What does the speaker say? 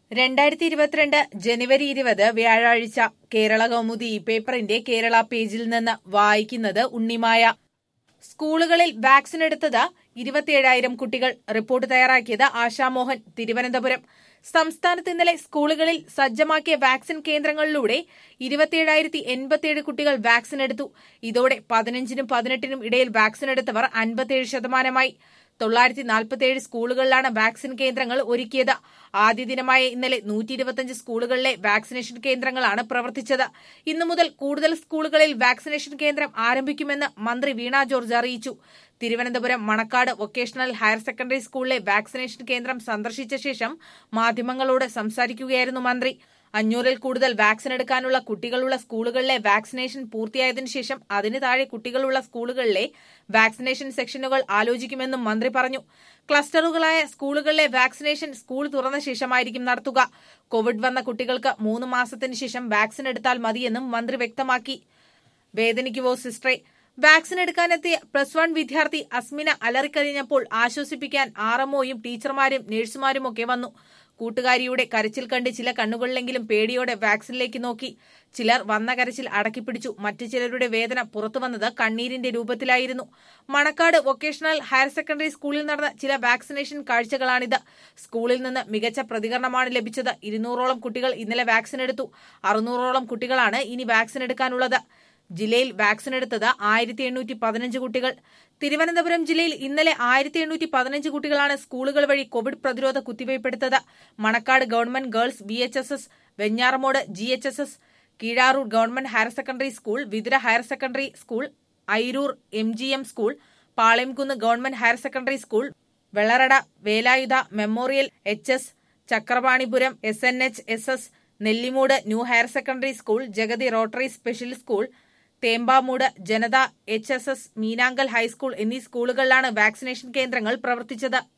രണ്ടായിരത്തി ഇരുപത്തിരണ്ട് ജനുവരി ഇരുപത് വ്യാഴാഴ്ച കേരള കൗമുദി ഈ പേപ്പറിന്റെ കേരള പേജിൽ നിന്ന് വായിക്കുന്നത് ഉണ്ണിമായ സ്കൂളുകളിൽ വാക്സിൻ എടുത്തത് ഇരുപത്തിയേഴായിരം കുട്ടികൾ റിപ്പോർട്ട് തയ്യാറാക്കിയത് ആശാമോഹൻ തിരുവനന്തപുരം സംസ്ഥാനത്ത് ഇന്നലെ സ്കൂളുകളിൽ സജ്ജമാക്കിയ വാക്സിൻ കേന്ദ്രങ്ങളിലൂടെ ഇരുപത്തിയേഴായിരത്തി എൺപത്തിയേഴ് കുട്ടികൾ വാക്സിൻ എടുത്തു ഇതോടെ പതിനഞ്ചിനും പതിനെട്ടിനും ഇടയിൽ വാക്സിൻ എടുത്തവർ അൻപത്തിയേഴ് ശതമാനമായി തൊള്ളായിരത്തി നാൽപ്പത്തിയേഴ് സ്കൂളുകളിലാണ് വാക്സിൻ കേന്ദ്രങ്ങൾ ഒരുക്കിയത് ആദ്യ ദിനമായ ഇന്നലെ നൂറ്റി ഇരുപത്തിയഞ്ച് സ്കൂളുകളിലെ വാക്സിനേഷൻ കേന്ദ്രങ്ങളാണ് പ്രവർത്തിച്ചത് ഇന്നു മുതൽ കൂടുതൽ സ്കൂളുകളിൽ വാക്സിനേഷൻ കേന്ദ്രം ആരംഭിക്കുമെന്ന് മന്ത്രി വീണ ജോർജ് അറിയിച്ചു Thiruvananthapuram Manacaud vocational higher secondary സ്കൂളിലെ വാക്സിനേഷൻ കേന്ദ്രം സന്ദർശിച്ച ശേഷം മാധ്യമങ്ങളോട് സംസാരിക്കുകയായിരുന്നു മന്ത്രി അഞ്ഞൂറിൽ കൂടുതൽ വാക്സിൻ എടുക്കാനുള്ള കുട്ടികളുള്ള സ്കൂളുകളിലെ വാക്സിനേഷൻ പൂർത്തിയായതിനു ശേഷം അതിന് താഴെ കുട്ടികളുള്ള സ്കൂളുകളിലെ വാക്സിനേഷൻ സെക്ഷനുകൾ ആലോചിക്കുമെന്നും മന്ത്രി പറഞ്ഞു ക്ലസ്റ്ററുകളായ സ്കൂളുകളിലെ വാക്സിനേഷൻ സ്കൂൾ തുറന്ന ശേഷമായിരിക്കും നടത്തുക കോവിഡ് വന്ന കുട്ടികൾക്ക് മൂന്ന് മാസത്തിന് ശേഷം വാക്സിൻ എടുത്താൽ മതിയെന്നും മന്ത്രി വ്യക്തമാക്കി വേദനിക്കുവോ സിസ്റ്ററെ വാക്സിൻ എടുക്കാനെത്തിയ പ്ലസ് വൺ വിദ്യാർത്ഥി അസ്മിന അലറിക്കഴിഞ്ഞപ്പോൾ ആശ്വസിപ്പിക്കാൻ ആർഎംഒയും ടീച്ചർമാരും നഴ്സുമാരുമൊക്കെ വന്നു കൂട്ടുകാരിയുടെ കരച്ചിൽ കണ്ട് ചില കണ്ണുകളിലെങ്കിലും പേടിയോടെ വാക്സിനിലേക്ക് നോക്കി ചിലർ വന്ന കരച്ചിൽ അടക്കിപ്പിടിച്ചു മറ്റു ചിലരുടെ വേദന പുറത്തു വന്നത് കണ്ണീരിന്റെ രൂപത്തിലായിരുന്നു മണക്കാട് വൊക്കേഷണൽ ഹയർ സെക്കൻഡറി സ്കൂളിൽ നടന്ന ചില വാക്സിനേഷൻ കാഴ്ചകളാണിത് സ്കൂളിൽ നിന്ന് മികച്ച പ്രതികരണമാണ് ലഭിച്ചത് ഇരുന്നൂറോളം കുട്ടികൾ ഇന്നലെ വാക്സിൻ എടുത്തു അറുന്നൂറോളം കുട്ടികളാണ് ഇനി വാക്സിൻ എടുക്കാനുള്ളത് ജില്ലയിൽ വാക്സിൻ എടുത്തത് ആയിരത്തി എണ്ണൂറ്റി പതിനഞ്ച് കുട്ടികൾ തിരുവനന്തപുരം ജില്ലയിൽ ഇന്നലെ ആയിരത്തി എണ്ണൂറ്റി പതിനഞ്ച് കുട്ടികളാണ് സ്കൂളുകൾ വഴി കോവിഡ് പ്രതിരോധ കുത്തിവയ്പ്പെടുത്തത് Manacaud government girls B H S S Venjaramoodu G H S S Keezharoor government higher secondary school Vithura higher secondary school Airoor M G M school Palayamkunnu government higher secondary school Vellarada Velayudha memorial H S Chakrapanipuram S N H S S Nellimoodu new higher secondary school Jagathy rotary special school Thembamoodu Janatha H S S Meenankal high school എന്നീ സ്കൂളുകളിലാണ് vaccination കേന്ദ്രങ്ങൾ പ്രവർത്തിച്ചത്